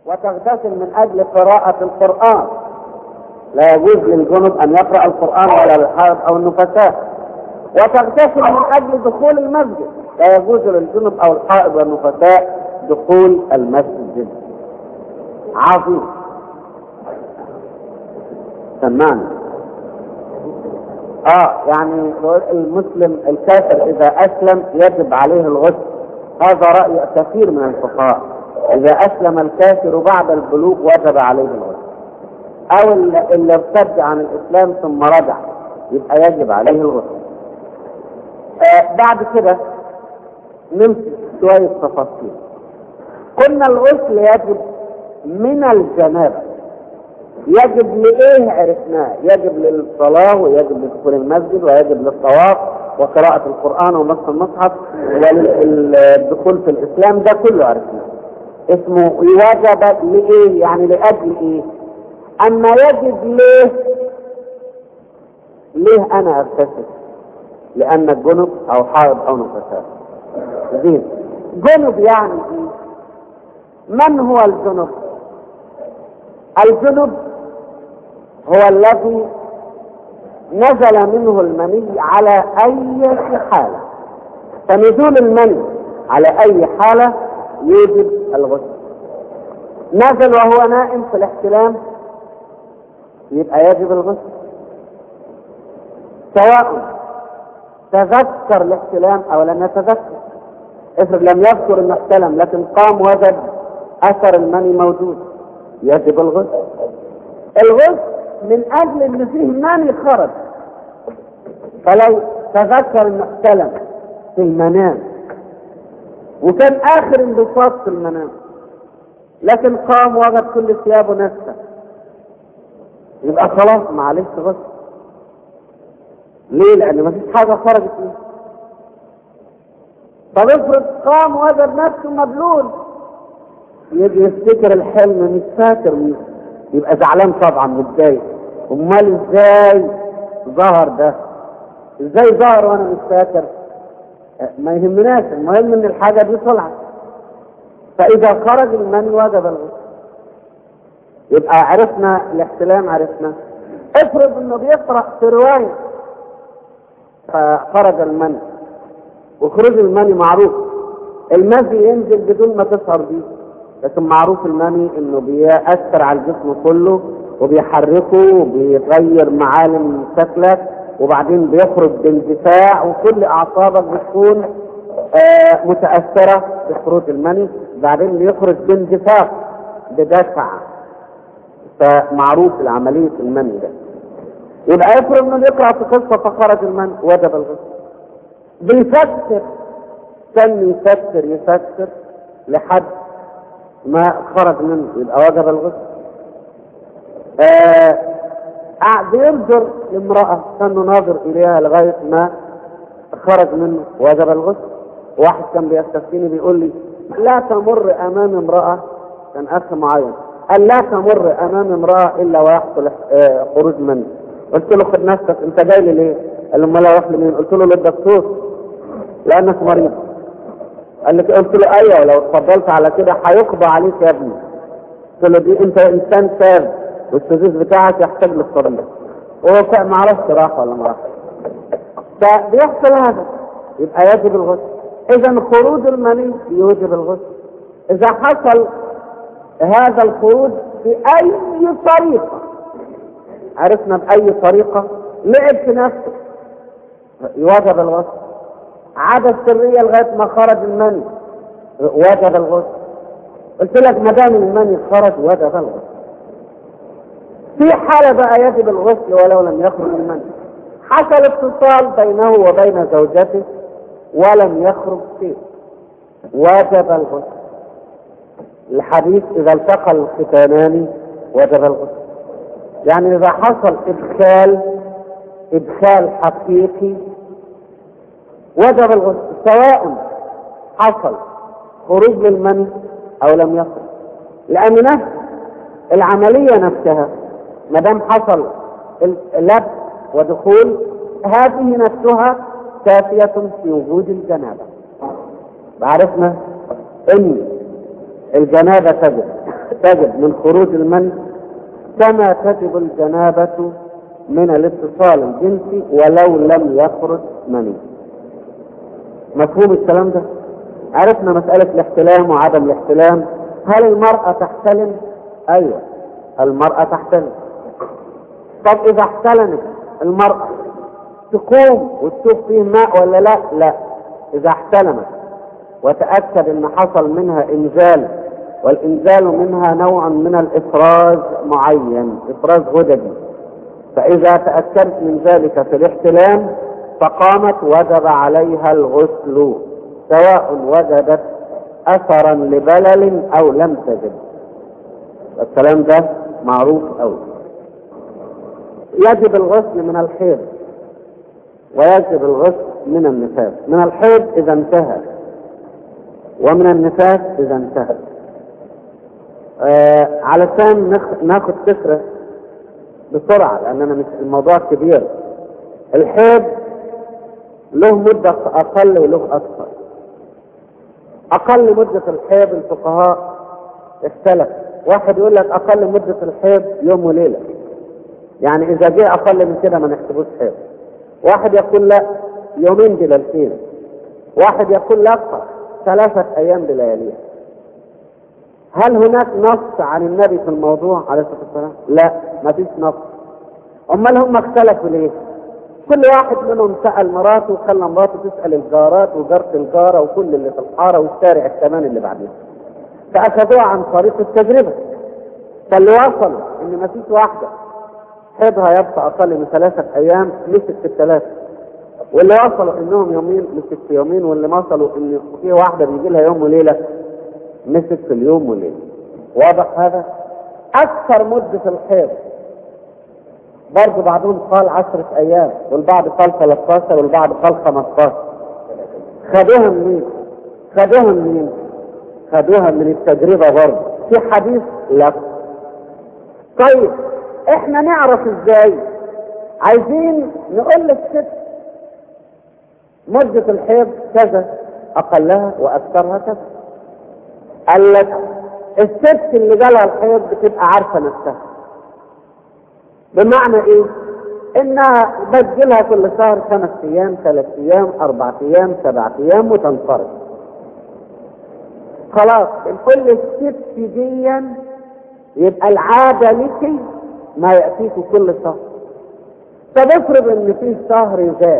وتغتسل من أجل قراءة القرآن لا يجوز للجنب أن يقرأ القرآن ولا للحائض أو النفساء وتغتسل من أجل دخول المسجد لا يجوز للجنب أو الحائض والنفساء دخول المسجد عظيم سمعنا اه يعني المسلم الكافر اذا اسلم يجب عليه الغسل هذا رأي كثير من الفقهاء اذا اسلم الكافر بعد البلوغ وجب عليه الغسل او اللي ارتد عن الاسلام ثم رجع يبقى يجب عليه الغسل آه بعد كده نمسك شوية تفاصيل قلنا الغسل يجب من الجنابة يجب لإيه عرفناه يجب للصلاة ويجب لدخول المسجد ويجب للطواف وقراءة القرآن ومس المصحف وللدخول في الإسلام ده كله عرفناه اسمه وجب لإيه يعني لأجل إيه أما يجب ليه ليه أنا أغتسل لأن الجنب أو حائض أو نفسات زين جنب يعني إيه من هو الجنب الجنب هو الذي نزل منه المني على أي حالة فنزول المني على أي حالة يوجب الغسل نزل وهو نائم في الاحتلام يبقى يجب الغسل سواء تذكر الاحتلام او لم يتذكر افرض لم يذكر انه احتلم لكن قام وجد اثر المني موجود يجب الغسل الغسل من اجل ان فيه مني خرج فلو تذكر انه احتلم في المنام وكان اخر انبساط في المنام لكن قام وجد كل ثيابه نفسه يبقى خلاص معلش غسل ليه لان مفيش حاجه خرجت فيه طب افرض قام وجد نفسه مبلول يجي يفتكر الحلم مش فاكر يبقى زعلان طبعا متضايق امال ازاي ظهر ده ازاي ظهر وانا مش فاكر ما يهمناش المهم ان الحاجه دي طلعت فاذا خرج المني وجب الغسل يبقى عرفنا الاحتلام عرفنا افرض انه بيقرا في روايه فخرج المني وخروج المني معروف المزي ينزل بدون ما تشعر بيه لكن معروف المني انه بيأثر على الجسم كله وبيحركه وبيغير معالم شكلك وبعدين بيخرج باندفاع وكل اعصابك بتكون آه متأثرة بخروج المني بعدين بيخرج باندفاع بدفع فمعروف العملية المني ده يبقى يفرض انه يقرأ في قصة فخرج المني وجب الغسل بيفكر كان يفكر يفكر لحد ما خرج منه يبقى وجب الغسل آه قعد ينظر لامرأة كان ناظر إليها لغاية ما خرج منه وجب الغسل واحد كان بيستفتيني بيقول لي لا تمر أمام امرأة كان أخ معين قال لا تمر أمام امرأة إلا ويحصل آه خروج منه قلت له خد نفسك أنت جاي لي ليه؟ قال له امال اروح لمين؟ قلت له للدكتور لأنك مريض قال لك قلت له ايوه لو اتفضلت على كده هيقضى عليك يا ابني قلت له دي انت انسان ساب والسدوس بتاعك يحتاج للطبيب هو ما عرفش راح ولا ما راح فبيحصل هذا يبقى يجب الغسل اذا خروج المني يوجب الغسل اذا حصل هذا الخروج باي طريقه عرفنا باي طريقه لعب في نفسه يوجب الغسل عادة سرية لغاية ما خرج المني وجب الغسل قلت لك ما دام المني خرج وجب الغسل في حالة بقى يجب الغسل ولو لم يخرج المني حصل اتصال بينه وبين زوجته ولم يخرج شيء وجب الغسل الحديث إذا التقى الختانان وجب الغسل يعني إذا حصل إدخال إدخال حقيقي وجب الغسل سواء حصل خروج للمني او لم يخرج لان نفس العمليه نفسها ما دام حصل لبس ودخول هذه نفسها كافيه في وجود الجنابه عرفنا ان الجنابه تجب تجب من خروج المن كما تجب الجنابة من الاتصال الجنسي ولو لم يخرج مني مفهوم الكلام ده عرفنا مسألة الاحتلام وعدم الاحتلام هل المرأة تحتلم ايوه المرأة تحتلم طب اذا احتلمت المرأة تقوم وتشوف فيه ماء ولا لا لا اذا احتلمت وتأكد ان حصل منها انزال والانزال منها نوع من الافراز معين افراز غددي فاذا تأكدت من ذلك في الاحتلام فقامت وجب عليها الغسل سواء وجدت اثرا لبلل او لم تجد الكلام ده معروف قوي يجب الغسل من الحيض ويجب الغسل من النفاس من الحيض اذا انتهى ومن النفاس اذا انتهى آه علشان نخ... ناخد فكرة بسرعة لأننا مش الموضوع كبير الحيض له مدة أقل وله أكثر أقل مدة الحيض الفقهاء اختلف واحد يقول لك أقل مدة الحيض يوم وليلة يعني إذا جه أقل من كده ما نحسبوش حيض واحد يقول لا يومين بليلتين واحد يقول لا أكثر ثلاثة أيام بلياليها هل هناك نص عن النبي في الموضوع عليه الصلاة والسلام؟ لا ما فيش نص أمال هم اختلفوا ليه؟ كل واحد منهم سأل مراته وخلى مراته تسأل الجارات وجارة الجارة وكل اللي في الحارة والشارع كمان اللي بعدين فأخذوها عن طريق التجربة فاللي وصلوا إن ما فيش واحدة حيضها يبقى أقل من ثلاثة أيام مسك في الثلاثة واللي وصلوا إنهم يومين مسك في يومين واللي وصلوا إن في واحدة بيجي لها يوم وليلة مسك في اليوم والليلة واضح هذا؟ أكثر مدة الحيض برضه بعضهم قال عشرة أيام والبعض قال 13 والبعض قال 15 خدوها منين؟ خدوها منين؟ خدوها من التجربة برضه في حديث لا طيب احنا نعرف ازاي عايزين نقول للست مدة الحيض كذا اقلها واكثرها كذا قال لك الست اللي جالها الحيض بتبقى عارفة نفسها بمعنى ايه انها بتجيلها كل شهر خمس ايام ثلاث ايام اربع ايام سبع ايام وتنصرف خلاص كل الست ديا يبقى العادة لك ما يأتيك كل شهر طب افرض ان في شهر زاد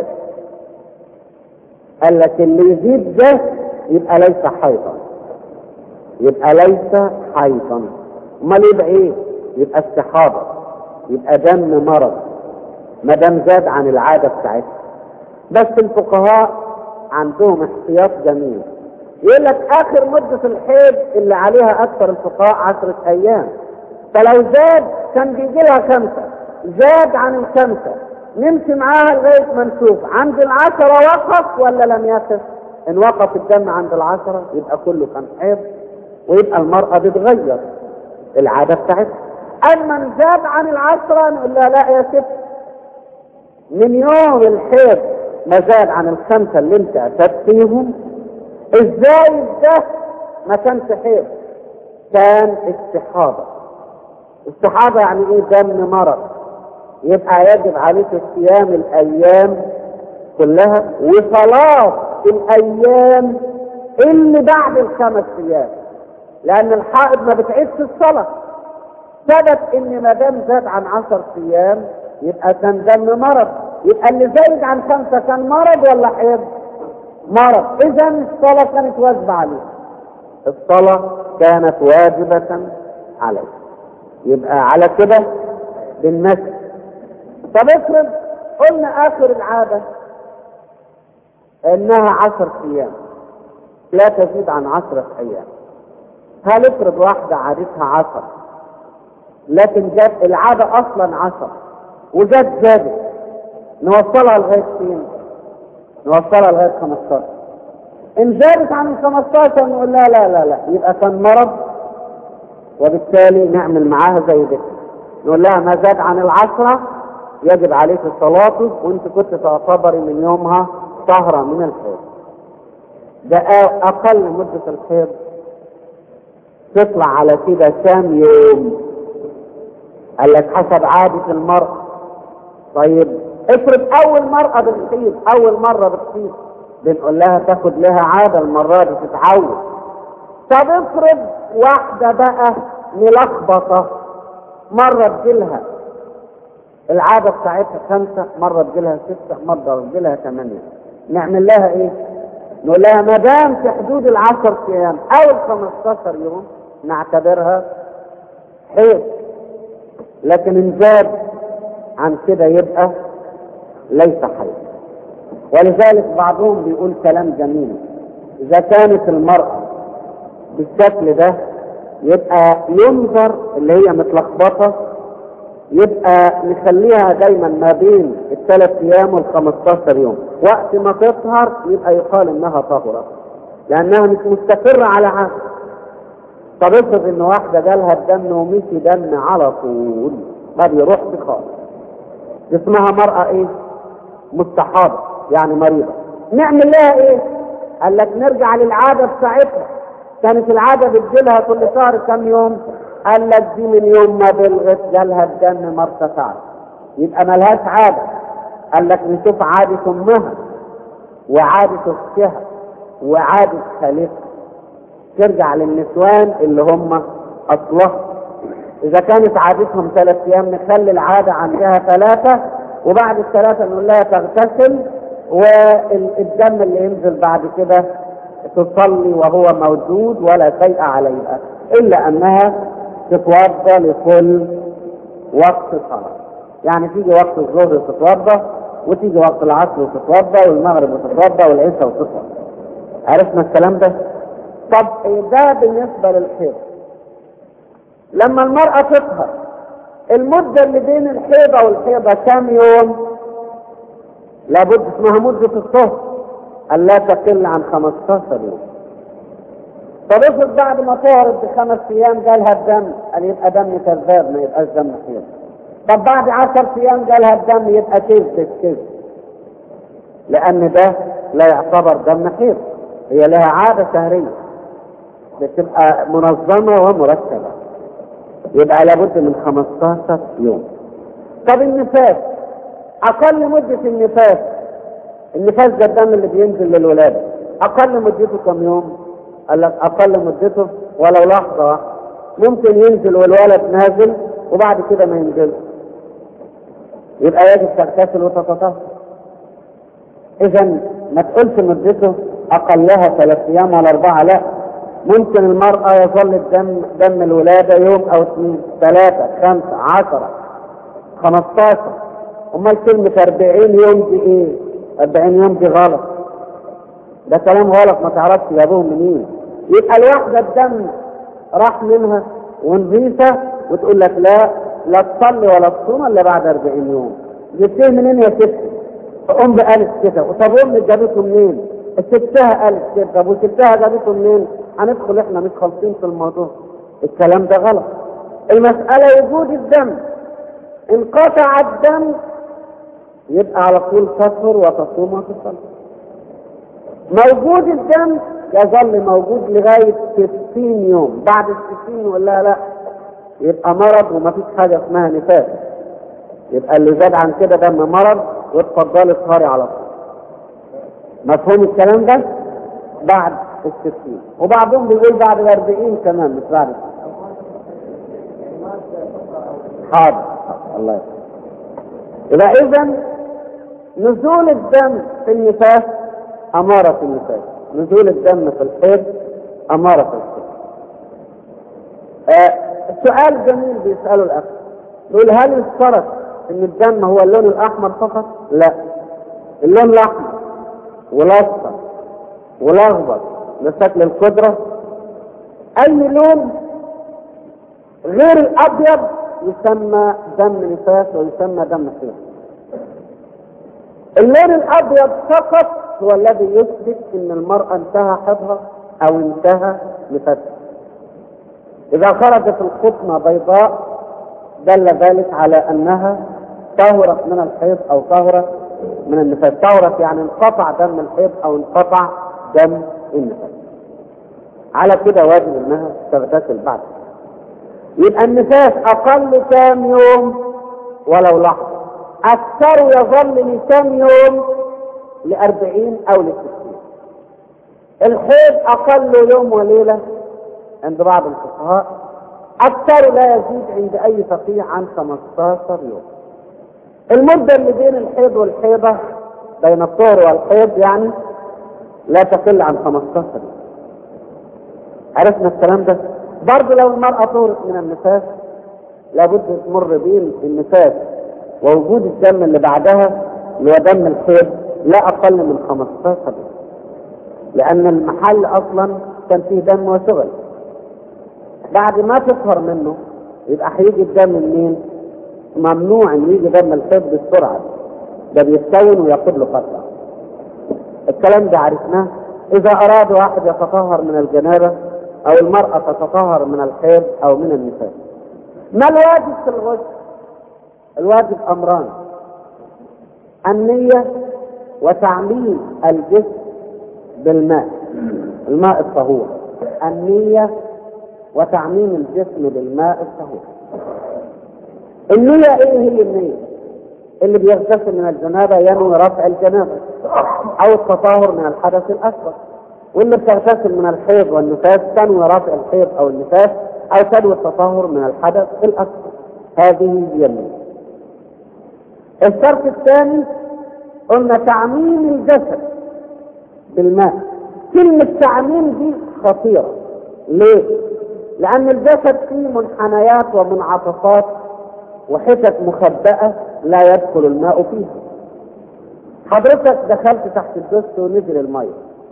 قال لك اللي يزيد ده يبقى ليس حيضا يبقى ليس حيضا امال يبقى ايه يبقى استحاضة يبقى دم مرض ما دام زاد عن العادة بتاعتها بس الفقهاء عندهم احتياط جميل يقول لك اخر مدة الحيض اللي عليها اكثر الفقهاء عشرة ايام فلو زاد كان بيجي لها خمسة زاد عن الخمسة نمشي معاها لغاية ما نشوف عند العشرة وقف ولا لم يقف ان وقف الدم عند العشرة يبقى كله كان حيض ويبقى المرأة بتغير العادة بتاعتها اما ان زاد عن العشرة نقول لها لا يا ست من يوم الحيض ما زاد عن الخمسة اللي انت اتت فيهم ازاي ده ما كانش حيض كان استحاضة استحاضة يعني ايه دم مرض يبقى يجب عليك صيام الايام كلها وصلاة الايام اللي بعد الخمس ايام لان الحائض ما بتعيدش الصلاة ثبت ان ما دام زاد عن عشر ايام يبقى كان دم مرض يبقى اللي زايد عن خمسة كان مرض ولا حيض مرض اذا الصلاة كانت واجبة عليه الصلاة كانت واجبة عليه يبقى على كده بالنسب طب افرض قلنا اخر العادة انها عشر ايام لا تزيد عن عشرة ايام هل افرض واحدة عادتها عشر لكن جاب العادة اصلا عشر وجت زادت نوصلها لغاية فين نوصلها لغاية 15 ان زادت عن ال 15 نقول لا لا لا لا يبقى كان مرض وبالتالي نعمل معاها زي ده نقول لها ما زاد عن العشرة يجب عليك صلاته وانت كنت تعتبري من يومها طهرة من الحيض ده اقل مدة الحيض تطلع على كده كام يوم قال لك حسب عادة المرأة طيب افرض اول مرأة بتحيض اول مرة بتحيض بنقول لها تاخد لها عادة المرة دي تتعود طب افرض واحدة بقى ملخبطة مرة تجيلها العادة بتاعتها خمسة مرة تجيلها ستة مرة تجيلها ثمانية نعمل لها ايه؟ نقول لها ما دام في حدود العشر ايام او ال 15 يوم نعتبرها حيض لكن ان زاد عن كده يبقى ليس حيض ولذلك بعضهم بيقول كلام جميل اذا كانت المرأة بالشكل ده يبقى ينظر اللي هي متلخبطة يبقى نخليها دايما ما بين الثلاث ايام وال 15 يوم وقت ما تطهر يبقى يقال انها طهرة لانها مش مستقرة على عهد طب افرض ان واحدة جالها الدم ومشي دم على طول ما بيروحش خالص اسمها مرأة ايه مستحاضة يعني مريضة نعمل لها ايه قال لك نرجع للعادة بتاعتها كانت العادة بتجيلها كل شهر كم يوم قال لك دي من يوم ما بلغت جالها الدم ما ارتفعش يبقى ملهاش عادة قال لك نشوف عادة امها وعادة اختها وعادة خالتها ترجع للنسوان اللي هم اصلها اذا كانت عادتهم ثلاث ايام نخلي العادة عندها ثلاثة وبعد الثلاثة نقول لها تغتسل والدم اللي ينزل بعد كده تصلي وهو موجود ولا شيء عليها الا انها تتوضا لكل وقت صلاه يعني تيجي وقت الظهر تتوضا وتيجي وقت العصر وتتوضا والمغرب وتتوضا والعشاء وتتوضا عرفنا الكلام ده طب ده بالنسبه للحيض لما المراه تطهر المده اللي بين الحيضه والحيضه كام يوم لابد اسمها مده الطهر أن لا تقل عن 15 يوم طب افرض بعد ما طهرت بخمس ايام جالها الدم قال يبقى دم كذاب ما يبقاش دم حيض طب بعد 10 ايام جالها الدم يبقى كذب كذب لان ده لا يعتبر دم حيض هي لها عاده شهريه بتبقى منظمه ومرتبه يبقى لابد من 15 يوم طب النفاس اقل مده النفاس النفاس ده الدم اللي بينزل للولاده اقل مدته كم يوم قال لك اقل مدته ولو لحظه واحده ممكن ينزل والولد نازل وبعد كده ما ينزل يبقى يجب تغتسل وتتطهر اذا ما تقولش مدته اقلها ثلاث ايام ولا اربعه لا ممكن المرأة يظل الدم دم الولادة يوم او اثنين ثلاثة خمسة عشرة خمستاشر امال كلمة اربعين يوم دي ايه 40 يوم دي غلط ده كلام غلط ما تعرفش جابوه منين يبقى الواحدة الدم راح منها ونظيفة وتقول لك لا لا تصلي ولا تصوم الا بعد 40 يوم جبتيه منين يا ست؟ ام قالت كده وطب امك جابته منين؟ ستها قالت كده طب وستها جابته منين؟ هندخل احنا مش خالصين في الموضوع الكلام ده غلط المسألة وجود الدم انقطع الدم يبقى على طول تطهر وتصوم وتصلي موجود الدم يظل موجود لغاية 60 يوم بعد ال 60 نقول لها لا يبقى مرض وما فيش حاجة اسمها نفاس يبقى اللي زاد عن كده دم مرض واتفضلي اطهري على طول مفهوم الكلام ده بعد ال 60 وبعضهم بيقول بعد ال 40 كمان مش بعد حاضر الله يسلمك يبقى اذا نزول الدم في النفاس أمارة النفاس نزول الدم في الحيض أمارة الحيض آه سؤال جميل بيسأله الأخ يقول هل يشترط إن الدم هو اللون الأحمر فقط؟ لا اللون الأحمر والأصفر والأخضر لشكل القدرة أي لون غير الأبيض يسمى دم نفاس ويسمى دم حيض اللون الابيض فقط هو الذي يثبت ان المرأة انتهى حيضها او انتهى نفاسها اذا خرجت القطنة بيضاء دل ذلك على انها طهرت من الحيض او طهرت من النفاس طهرت يعني انقطع دم الحيض او انقطع دم النفاس على كده واجب انها تغتسل بعد يبقى النفاس اقل كام يوم ولو لحظة اكثر يظل لكام يوم لاربعين او لستين الحيض اقل يوم وليلة عند بعض الفقهاء اكثر لا يزيد عند اي فقيه عن 15 يوم المدة اللي بين الحيض والحيضة بين الطهر والحيض يعني لا تقل عن 15 يوم عرفنا الكلام ده برضه لو المرأة طهرت من النفاس لابد تمر بين النفاس ووجود الدم اللي بعدها اللي هو دم الحيض لا اقل من 15 يوم لان المحل اصلا كان فيه دم وشغل بعد ما تطهر منه يبقى هيجي الدم منين؟ ممنوع ان يجي دم الحيض بالسرعه ده بيستون وياخد له فتره الكلام ده عرفناه اذا اراد واحد يتطهر من الجنابه او المراه تتطهر من الحيض او من النفاس ما الواجب في الغسل الواجب امران النيه وتعميم الجسم بالماء الماء الطهور النيه وتعميم الجسم بالماء الطهور النية ايه هي النية اللي بيغتسل من الجنابة ينوي رفع الجنابة او التطهر من الحدث الاكبر واللي بتغتسل من الحيض والنفاس تنوي رفع الحيض او النفاس او تنوي التطهر من الحدث الاكبر هذه هي النية الشرط الثاني قلنا تعميم الجسد بالماء كلمة تعميم دي خطيرة ليه؟ لأن الجسد فيه منحنيات ومنعطفات وحتت مخبأة لا يدخل الماء فيها حضرتك دخلت تحت الدش ونزل المية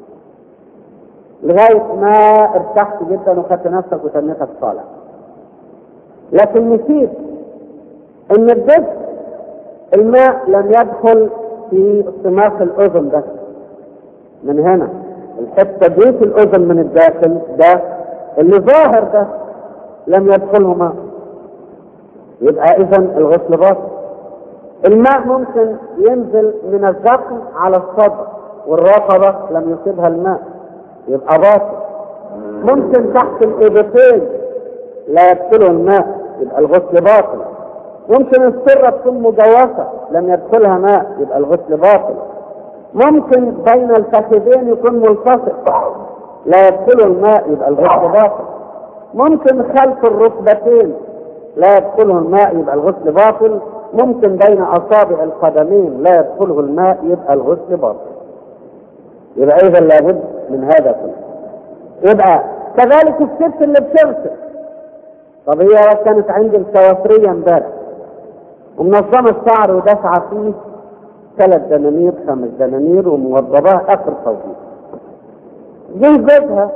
لغاية ما ارتحت جدا وخدت نفسك وتنيتك طالع لكن نسيت ان الدش الماء لم يدخل في صماخ الاذن ده من هنا الحته دي في الاذن من الداخل ده اللي ظاهر ده لم يدخله ماء يبقى اذا الغسل باطل الماء ممكن ينزل من الذقن على الصدر والرقبة لم يصيبها الماء يبقى باطل ممكن تحت الإبطين لا يدخله الماء يبقى الغسل باطل ممكن السرة تكون مجوفة لم يدخلها ماء يبقى الغسل باطل ممكن بين الفخذين يكون ملتصق لا يدخله الماء يبقى الغسل باطل ممكن خلف الركبتين لا يدخله الماء يبقى الغسل باطل ممكن بين اصابع القدمين لا يدخله الماء يبقى الغسل باطل يبقى اذا لابد من هذا كله يبقى كذلك الست اللي بتغسل طب هي كانت عندي الكوافريه امبارح ومنظمه الشعر ودافعه فيه ثلاث دنانير خمس دنانير وموضباه اخر توظيف جه جوزها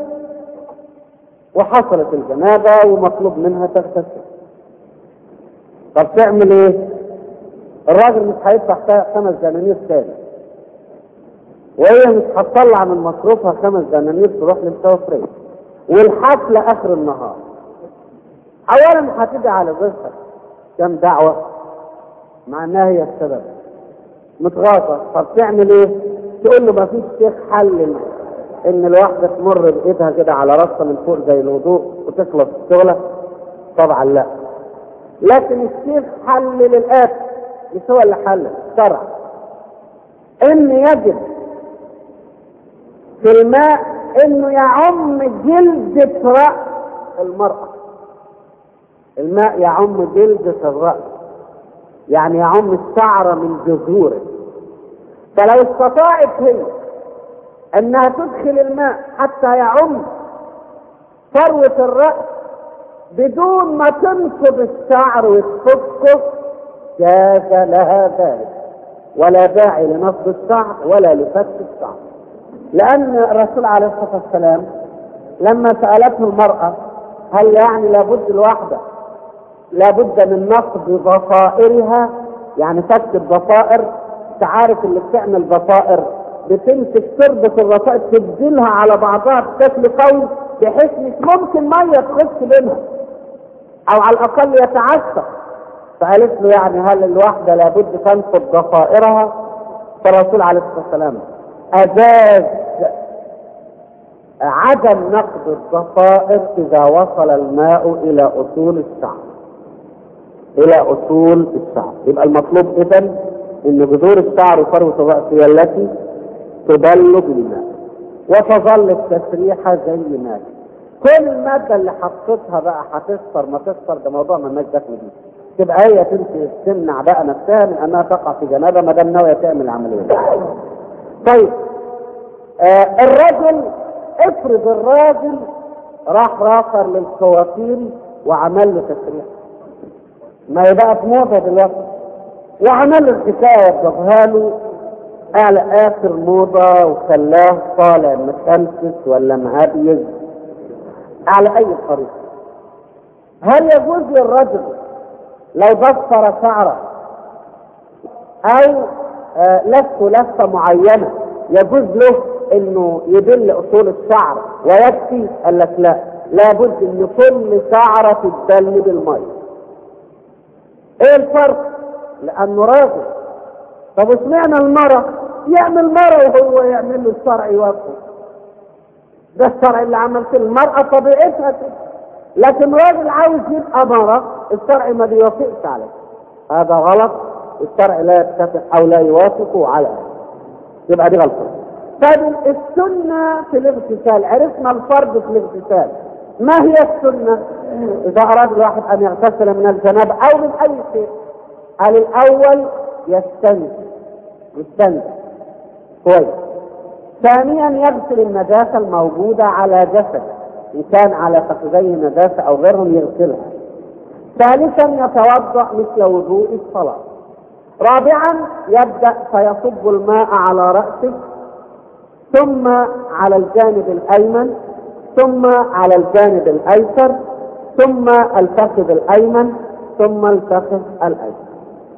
وحصلت الجنابه ومطلوب منها تغتسل طب تعمل ايه الراجل مش هيدفع خمس دنانير تاني وهي مش هتطلع من مصروفها خمس دنانير تروح للكوافريه والحفله اخر النهار اولا هتيجي على جوزها كم دعوه مع انها هي السبب متغاطى طب تعمل ايه تقول له ما فيش شيخ حل ان الواحده تمر بايدها كده على راسها من فوق زي الوضوء وتخلص الشغله طبعا لا لكن الشيخ حلل الآتي مش هو اللي حلل الشرع ان يجب في الماء انه يعم جلدة رأس المرأة الماء يعم جلدة الرأس يعني يعم الشعر من جذوره فلو استطاعت هي انها تدخل الماء حتى يعم فروة الرأس بدون ما تنصب الشعر وتفكه جاز لها ذلك ولا داعي لنصب الشعر ولا لفك الشعر لأن الرسول عليه الصلاة والسلام لما سألته المرأة هل يعني لابد الواحدة لابد من نصب ضفائرها يعني فك الضفائر تعارف اللي بتعمل ضفائر بتمسك تربط الضفائر تبدلها على بعضها بشكل قوي بحيث مش ممكن ميه تخش بينها او على الاقل يتعثر فقالت له يعني هل الواحده لابد تنصب ضفائرها فالرسول عليه الصلاه والسلام اجاز عدم نقد الضفائر اذا وصل الماء الى اصول الشعر الى اصول الشعر يبقى المطلوب اذا ان جذور الشعر وفروه الراس هي التي تبل بالماء وتظل التسريحه زي ما هي كل الماده اللي حطيتها بقى هتكسر ما تكسر ده موضوع مالناش دخل بيه تبقى هي تمشي تمنع بقى نفسها من انها تقع في جنابه ما دام ناويه تعمل العمليه دي. طيب آه الرجل افرض الراجل راح راخر للكوافير وعمل له تسريح ما يبقى في موضه دلوقتي وعمل له الحكايه وضبها له على اخر موضه وخلاه طالع متنفس ولا مهبيز على اي طريقه هل يجوز للرجل لو ضفر شعره او آه لفه لفه معينه يجوز له انه يدل اصول الشعر ويكفي قال لك لا لابد ان كل شعره تدل بالميه ايه الفرق لانه راجل طب اشمعنى المرأة يعمل مرة وهو يعمل له الشرع يوافقه ده الشرع اللي عملته المرأة طبيعتها كده لكن راجل عاوز يبقى مرة الشرع ما بيوافقش عليه هذا غلط الشرع لا يتفق او لا يوافقه على يبقى دي غلطة طيب السنة في الاغتسال عرفنا الفرض في الاغتسال ما هي السنة إذا أراد الواحد أن يغتسل من الجنابة أو من أي شيء قال الأول يستنزف يستنزف كويس ثانيا يغسل النجاسة الموجودة على جسده إن كان على فخذيه نجاسة أو غيرهم يغسلها ثالثا يتوضأ مثل وضوء الصلاة رابعا يبدأ فيصب الماء على رأسه ثم على الجانب الأيمن ثم على الجانب الأيسر ثم الفخذ الأيمن ثم الفخذ الأيسر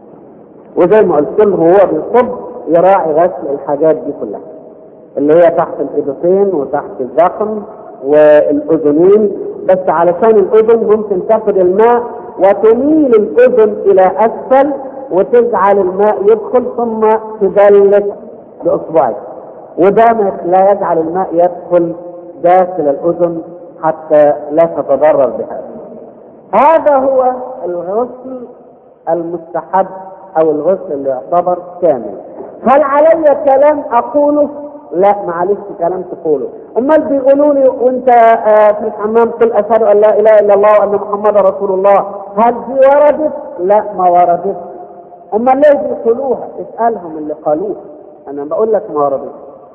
وزي ما قلت له هو بيصب يراعي غسل الحاجات دي كلها اللي هي تحت الإيدتين وتحت الذقن والأذنين بس علشان الأذن ممكن تاخد الماء وتميل الأذن إلى أسفل وتجعل الماء يدخل ثم تدلك بإصبعك وده لا يجعل الماء يدخل داخل الأذن حتى لا تتضرر بهذا هذا هو الغسل المستحب أو الغسل اللي يعتبر كامل هل علي كلام أقوله؟ لا معلش كلام تقوله امال بيقولوا لي وانت آه في الحمام قل اشهد ان لا اله الا الله وان محمد رسول الله هل دي وردت؟ لا ما وردت امال ليه بيقولوها؟ اسالهم اللي قالوها انا بقول لك ما وردت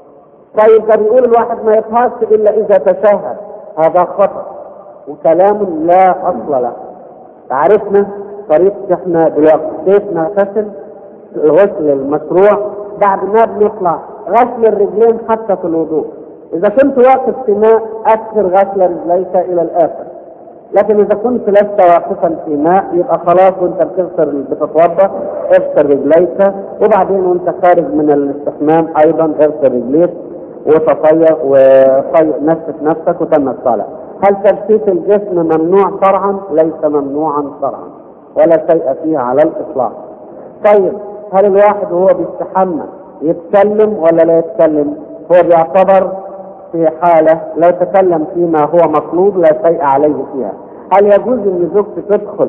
طيب ده بيقول الواحد ما يطهرش الا اذا تشهد هذا خطا وكلام لا اصل له عرفنا طريقة احنا دلوقتي كيف نغتسل الغسل المشروع بعد ما بنطلع غسل الرجلين حتى في الوضوء اذا كنت واقف في ماء اكثر غسل رجليك الى الاخر لكن اذا كنت لست واقفا في ماء يبقى خلاص وانت بتغسل بتتوضا اغسل رجليك وبعدين وانت خارج من الاستحمام ايضا اغسل رجليك وتطير وطير نفسك نفسك وتم الصلاه هل تجسيس الجسم ممنوع شرعا؟ ليس ممنوعا شرعا ولا شيء فيه على الاطلاق. طيب هل الواحد وهو بيستحمى يتكلم ولا لا يتكلم؟ هو بيعتبر في حاله لا يتكلم فيما هو مطلوب لا شيء عليه فيها. هل يجوز ان زوجته تدخل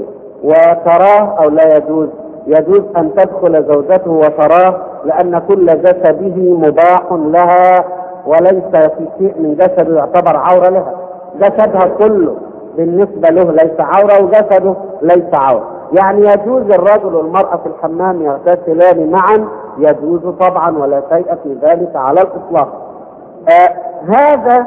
وتراه او لا يجوز؟ يجوز ان تدخل زوجته وتراه لان كل جسده مباح لها وليس في شيء من جسده يعتبر عوره لها. جسدها كله بالنسبة له ليس عورة وجسده ليس عورة يعني يجوز الرجل والمرأة في الحمام يغتسلان معا يجوز طبعا ولا شيء في ذلك على الإطلاق آه هذا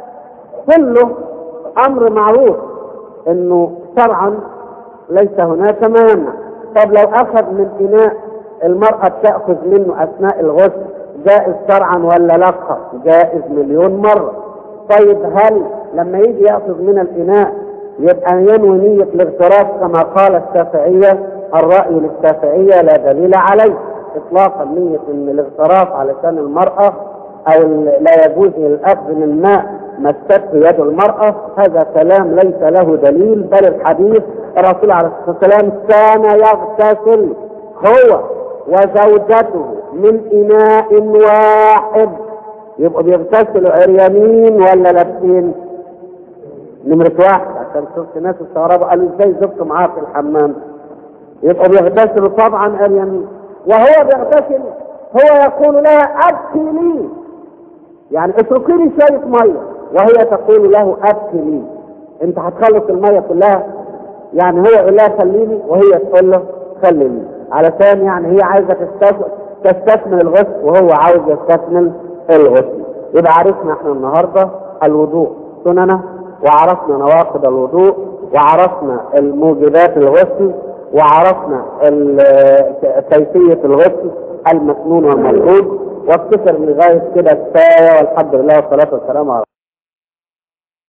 كله أمر معروف أنه شرعا ليس هناك ما يمنع طب لو أخذ من إناء المرأة تأخذ منه أثناء الغسل جائز شرعا ولا لا جائز مليون مرة طيب هل لما يجي يأخذ من الإناء يبقى ينوي نية الاغتراف كما قال الشافعية الرأي للشافعية لا دليل عليه إطلاقا نية من الاغتراف علشان المرأة أو لا يجوز الأخذ من الماء مست يد المرأة هذا كلام ليس له دليل بل الحديث الرسول عليه الصلاة والسلام كان يغتسل هو وزوجته من إناء واحد يبقوا بيغتسلوا عريانين ولا لابسين نمرة واحد عشان شفت ناس استغربوا قالوا ازاي زرتوا معاه في الحمام يبقوا بيغتسلوا طبعا عريانين وهو بيغتسل هو يقول لها ابكي لي يعني اتركي لي شويه ميه وهي تقول له ابكي لي انت هتخلص الميه كلها يعني هو يقول لها خليني وهي تقول له خليني علشان يعني هي عايزه تستثمر تستكمل الغسل وهو عاوز يستكمل الغسل يبقى عرفنا احنا النهارده الوضوء سننه وعرفنا نواقض الوضوء وعرفنا الموجبات الغسل وعرفنا كيفيه الغسل المسنون والمفروض وافتكر لغايه كده كفايه والحمد لله والصلاه والسلام على